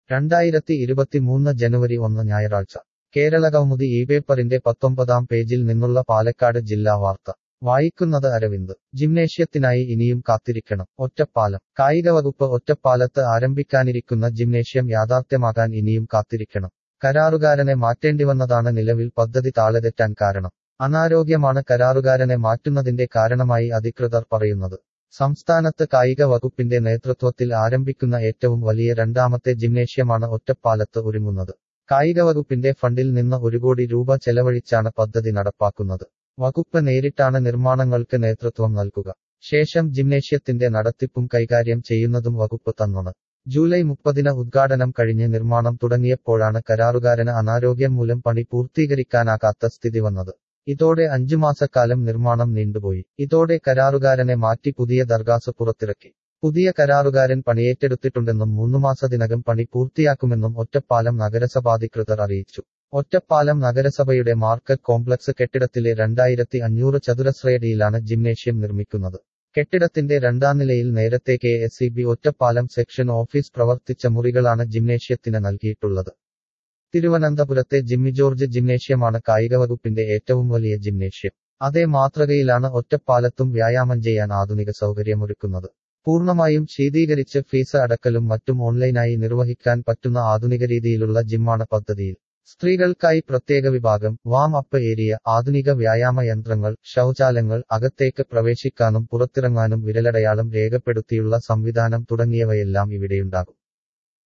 രണ്ടായിരത്തി ഇരുപത്തിമൂന്ന് ജനുവരി ഒന്ന് ഞായറാഴ്ച കേരള കൗമുദി ഈ പേപ്പറിന്റെ പത്തൊമ്പതാം പേജിൽ നിന്നുള്ള പാലക്കാട് ജില്ലാ വാർത്ത വായിക്കുന്നത് അരവിന്ദ് ജിംനേഷ്യത്തിനായി ഇനിയും കാത്തിരിക്കണം ഒറ്റപ്പാലം കായിക വകുപ്പ് ഒറ്റപ്പാലത്ത് ആരംഭിക്കാനിരിക്കുന്ന ജിംനേഷ്യം യാഥാർത്ഥ്യമാകാൻ ഇനിയും കാത്തിരിക്കണം കരാറുകാരനെ മാറ്റേണ്ടിവന്നതാണ് നിലവിൽ പദ്ധതി താളെതെറ്റാൻ കാരണം അനാരോഗ്യമാണ് കരാറുകാരനെ മാറ്റുന്നതിന്റെ കാരണമായി അധികൃതർ പറയുന്നത് സംസ്ഥാനത്ത് കായിക വകുപ്പിന്റെ നേതൃത്വത്തിൽ ആരംഭിക്കുന്ന ഏറ്റവും വലിയ രണ്ടാമത്തെ ജിംനേഷ്യമാണ് ഒറ്റപ്പാലത്ത് ഒരുങ്ങുന്നത് കായിക വകുപ്പിന്റെ ഫണ്ടിൽ നിന്ന് ഒരു കോടി രൂപ ചെലവഴിച്ചാണ് പദ്ധതി നടപ്പാക്കുന്നത് വകുപ്പ് നേരിട്ടാണ് നിർമ്മാണങ്ങൾക്ക് നേതൃത്വം നൽകുക ശേഷം ജിംനേഷ്യത്തിന്റെ നടത്തിപ്പും കൈകാര്യം ചെയ്യുന്നതും വകുപ്പ് തന്നാണ് ജൂലൈ മുപ്പതിന് ഉദ്ഘാടനം കഴിഞ്ഞ് നിർമ്മാണം തുടങ്ങിയപ്പോഴാണ് കരാറുകാരന് അനാരോഗ്യം മൂലം പണി പൂർത്തീകരിക്കാനാകാത്ത സ്ഥിതി വന്നത് ഇതോടെ അഞ്ചു മാസക്കാലം നിർമ്മാണം നീണ്ടുപോയി ഇതോടെ കരാറുകാരനെ മാറ്റി പുതിയ ദർഗാസ് പുറത്തിറക്കി പുതിയ കരാറുകാരൻ പണിയേറ്റെടുത്തിട്ടുണ്ടെന്നും മൂന്നു മാസത്തിനകം പണി പൂർത്തിയാക്കുമെന്നും ഒറ്റപ്പാലം നഗരസഭാധികൃതർ അറിയിച്ചു ഒറ്റപ്പാലം നഗരസഭയുടെ മാർക്കറ്റ് കോംപ്ലക്സ് കെട്ടിടത്തിലെ രണ്ടായിരത്തി അഞ്ഞൂറ് ചതുരശ്രയടിയിലാണ് ജിംനേഷ്യം നിർമ്മിക്കുന്നത് കെട്ടിടത്തിന്റെ രണ്ടാം നിലയിൽ നേരത്തെ K S E B Ottapalam section office പ്രവർത്തിച്ച മുറികളാണ് ജിംനേഷ്യത്തിന് നൽകിയിട്ടുള്ളത് തിരുവനന്തപുരത്തെ ജിമ്മി ജോർജ് ജിംനേഷ്യമാണ് കായിക വകുപ്പിന്റെ ഏറ്റവും വലിയ ജിംനേഷ്യം അതേ മാതൃകയിലാണ് ഒറ്റപ്പാലത്തും വ്യായാമം ചെയ്യാൻ ആധുനിക സൗകര്യമൊരുക്കുന്നത് പൂർണ്ണമായും ശീതീകരിച്ച് ഫീസ് അടക്കലും മറ്റും ഓൺലൈനായി നിർവഹിക്കാൻ പറ്റുന്ന ആധുനിക രീതിയിലുള്ള ജിമ്മാണ് പദ്ധതിയിൽ സ്ത്രീകൾക്കായി പ്രത്യേക വിഭാഗം വാം അപ്പ് ഏരിയ ആധുനിക വ്യായാമ യന്ത്രങ്ങൾ ശൗചാലയങ്ങൾ അകത്തേക്ക് പ്രവേശിക്കാനും പുറത്തിറങ്ങാനും വിരലടയാളം രേഖപ്പെടുത്തിയുള്ള സംവിധാനം തുടങ്ങിയവയെല്ലാം ഇവിടെയുണ്ടാകും